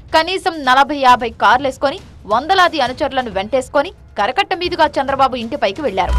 కనీసం నలభై యాభై కార్లేసుకొని వందలాది అనుచరులను వెంటేసుకొని కరకట్ట మీదుగా చంద్రబాబు ఇంటిపైకి వెళ్లారు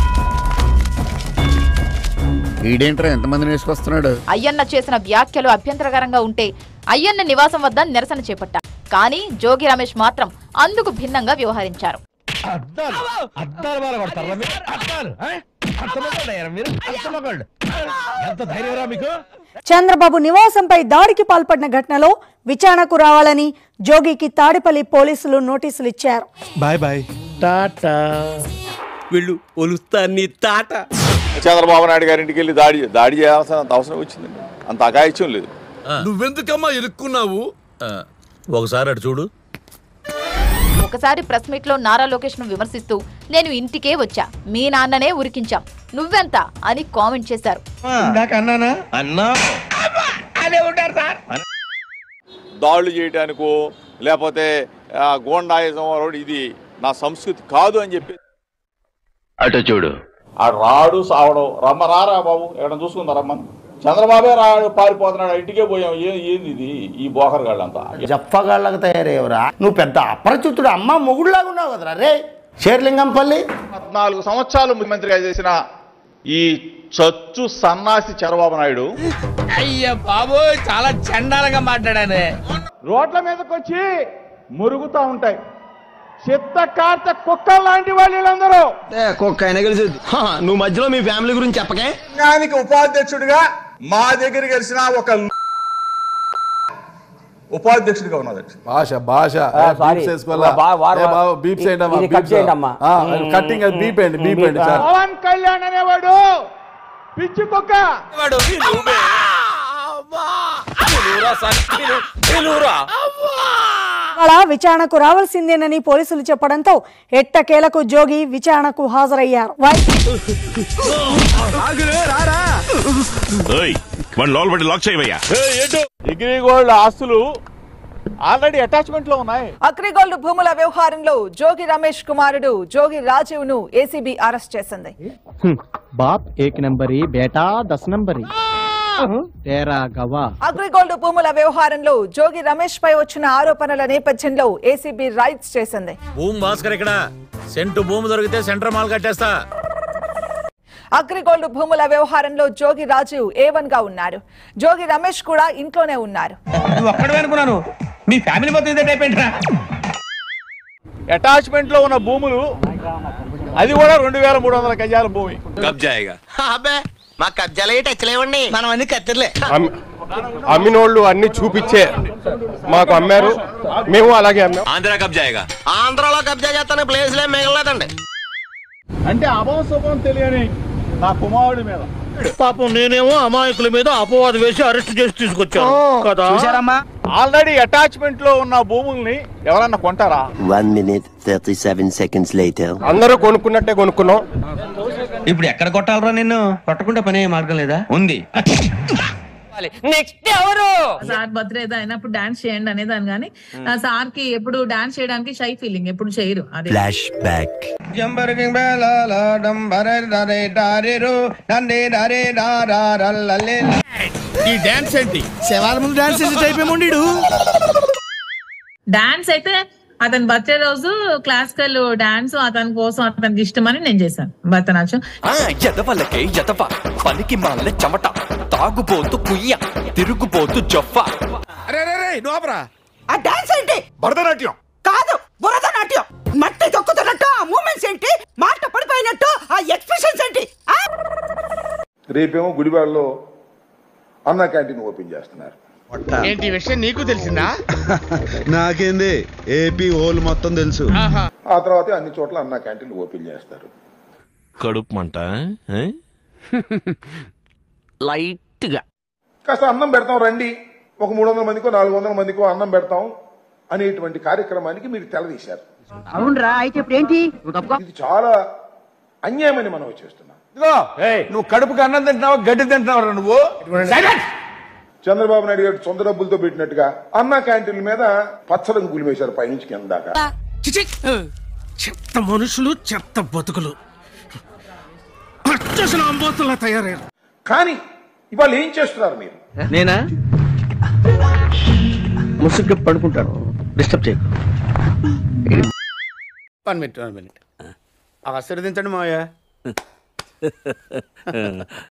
ఈడేంట్రా ఎంతమందిని వేసుకొస్తున్నాడు అయ్యన్న చేసిన వ్యాఖ్యలు అభ్యంతరకరంగా ఉంటే అయ్యన్న నివాసం వద్ద నిరసన చేపట్టారు కానీ జోగి రమేష్ మాత్రం అందుకు భిన్నంగా వ్యవహరించారు అద్దాలు అద్దాలు బాగా కొడతారా మీరు అద్దాలు ఆ? అంత మగాళ్ళయ్యారా మీరు అంత మగాళ్ళు ఎంత ధైర్యరా మీకు చంద్రబాబు నివాసంపై దాడికి పాల్పడిన ఘటనలో విచారణకు రావాలని జోగికి తాడిపల్లి పోలీసులు నోటీసులు ఇచ్చారు బాయ్ బాయ్ టాటా వీళ్ళు ఒలుస్తా నీ తాట చంద్రబాబు నాయుడు గారి ఇంటికి వెళ్ళి దాడి దాడి చేయాల్సిన అవసరం వచ్చిందండి అంత అగాయిత్యం లేదు నువ్వెందుకమ్మా ఇరుక్కున్నావు ఒకసారి అటు చూడు ఒకసారి ప్రెస్ మీట్ లో నారా లోకేష్ ను విమర్శిస్తూ నేను ఇంటికే వచ్చా మీ నాన్ననే ఉరికించాం నువ్వెంత అని కామెంట్ చేశారు ఇందాక అన్నానా అన్నా అదే ఉంటారు సార్ దాడులు చేయడానికో లేకపోతే ఆ, గోండాయిజం రోడ్ ఇది నా సంస్కృతి కాదు అని చెప్పి అటు చూడు ఆ రాడు సావడం రమ్మ రారా బాబు ఎక్కడ చూసుకుందా రమ్మని చంద్రబాబే రాడు పారిపోతున్నాడు ఆ ఇంటికే పోయాం ఏ ఏంది ఇది ఈ బోకర్ గాళ్ళంతా జప్పగాళ్ళకి తయారయ్యవరా నువ్వు పెద్ద అపరిచితుడు అమ్మ మొగుడులాగా ఉన్నావు కదరా రే షేర్లింగంపల్లి పద్నాలుగు సంవత్సరాలు ముఖ్యమంత్రిగా చేసిన ఈ చచ్చు సన్నాసి చంద్రబాబు నాయుడు అయ్య బాబోయ్ చాలా చండాలంగా మాట్లాడానే రోడ్ల మీదకి వచ్చి మురుగుతూ ఉంటాయి చిత్త కార్త కుక్కలు లాంటి వాళ్ళు వీళ్ళందరూ కుక్క అయినా కలిసి నువ్వు మధ్యలో మీ ఫ్యామిలీ గురించి చెప్పకే సంఘానికి ఉపాధ్యక్షుడిగా మా దగ్గర కలిసిన ఒక ఉపాధ్యక్షుడిగా ఉన్నది భాష భాష బీప్స్ వేసుకోవాలా ఏ బాబు, బీప్స్ ఏంటి అమ్మా, బీప్స్ ఆ, కట్టింగ్ అది బీప్ అండి బీప్ అండి చాలు. పవన్ కళ్యాణ్ అనేవాడు పిచ్చి కుక్క ఇవాళ విచారణకు రావాల్సిందేనని పోలీసులు చెప్పడంతో ఎట్టకేలకు జోగి విచారణకు హాజరయ్యారు వై- లోపల లాక్ చేయవయ్యా డిగ్రీ గోల్డ్ ఆస్తులు ఆల్రెడీ అటాచ్మెంట్ లో ఉన్నాయి అగ్రిగోల్డ్ భూముల వ్యవహారంలో జోగి రమేష్ కుమారుడు జోగి రాజీవ్ ను ఏసీబీ అరెస్ట్ చేసింది బాప్ ఏక్ నంబరి బేటా దస్ నంబరి తేరా గవా అగ్రిగోల్డ్ భూముల వ్యవహారంలో జోగి రమేష్ పై వచ్చిన ఆరోపణల నేపథ్యంలో ఏసీబీ రైడ్స్ చేసింది భూమి భాస్కర్ ఇక్కడ సెంటు భూమి దొరికితే సెంటర్ మాల్ కట్టేస్తా అగ్రిగోల్డ్ భూముల వ్యవహారంలో జోగి రాజీవ్ ఏ వన్ గా ఉన్నారు జోగి రమేష్ కూడా ఇంట్లోనే ఉన్నారు నువ్వు ఒక్కడే అనుకున్నాను మీ ఫ్యామిలీ మొత్తం ఇదే టైప్ ఏంట్రా అటాచ్మెంట్ లో ఉన్న భూములు అది కూడా రెండు వేల మూడు వందల గజాల భూమి కబ్జాయిగా అబ్బే మా కబ్జాలే టచ్ లేవండి మనం అన్ని కత్తిరలే అమ్మినోళ్ళు అన్ని చూపించే మాకు అమ్మారు మేము అలాగే అమ్మాం ఆంధ్ర కబ్జాయిగా ఆంధ్రాలో కబ్జా చేస్తానే ప్లేస్లే మిగలలేదండి అంటే అభవం శుభం తెలియని నా కుమారుడి మీద పాపం నేనేమో అమాయకుల మీద అపవాదం వేసి అరెస్ట్ చేసి తీసుకొచ్చాను కదా ఆల్రెడీ అటాచ్మెంట్ లో ఉన్న భూముల్ని ఎవరన్నా కొంటారా one minute thirty seven seconds later అందరూ కొనుక్కున్నట్టే కొనుక్కున్నాం ఇప్పుడు ఎక్కడ కొట్టాలరా నిన్ను కొట్టకుండా పనే మార్గం లేదా ఉంది నెక్స్ట్ ఎవరు సార్ బర్త్డే ఏదో అయినప్పుడు డాన్స్ చేయండి అనే దాని కానీ సార్ కి ఎప్పుడు డాన్స్ చేయడానికి షై ఫీలింగ్ ఎప్పుడు చేయరు అదే ఫ్లాష్ బ్యాక్ ఈ డాన్స్ ఏంటి శవాల ముందు డాన్స్ చేసే టైప్ ఏముండి డాన్స్ అయితే అతని బర్త్డే రోజు క్లాసికల్ డాన్స్ అతని కోసం అతనికి ఇష్టమని నేను చేశాను భరతనాట్యం ఎదవలకే ఎదవ పనికి మాల చెమట తాగుపోతూ కుయ్య తిరుగుపోతూ జొఫ్ఫ అరే రే రే నోపరా ఆ డాన్స్ ఏంటి భరతనాట్యం కాదు భరతనాట్యం మట్టి తొక్కుతున్నట్టు ఆ మూమెంట్స్ ఏంటి మాట పడిపోయినట్టు ఆ ఎక్స్ప్రెషన్స్ ఏంటి రేపేమో గుడివాడలో అన్న క్యాంటీన్ ఓపెన్ చేస్తున్నారు ఏంటి ఈ విషయం నీకు తెలిసిందా నాకేంది ఏపీ హోల్ మొత్తం తెలుసు ఆ తర్వాత అన్ని చోట్ల అన్న క్యాంటీన్ ఓపెన్ చేస్తారు కడుపు మంట లైట్ గా కాస్త అన్నం పెడతాం రండి ఒక మూడు వందల మందికో నాలుగు వందల మందికో అన్నం పెడతాం అనేటువంటి కార్యక్రమానికి మీరు తెలదీశారు అవునరా అయితే ఇప్పుడు ఏంటి ఇది చాలా అన్యాయమని మనం చేస్తున్నాం నువ్వు కడుపుకి అన్నం తింటున్నావు గడ్డి తింటున్నావు నువ్వు చంద్రబాబు నాయుడు గారు సొంత డబ్బులతో పెట్టినట్టుగా అన్న క్యాంటీన్ల మీద పచ్చడం కూలివేశారు పైనుంచి కింద దాకా చెత్త మనుషులు చెత్త బతుకులు అచ్చసిన అంబోతుల్లా తయారయ్యారు కానీ ఇవాళ ఏం చేస్తున్నారు మీరు నేనా ముసుగు పడుకుంటాను డిస్టర్బ్ చేయకు వన్ మినిట్ వన్ మినిట్ ఆశీర్వదించండి మావయ్య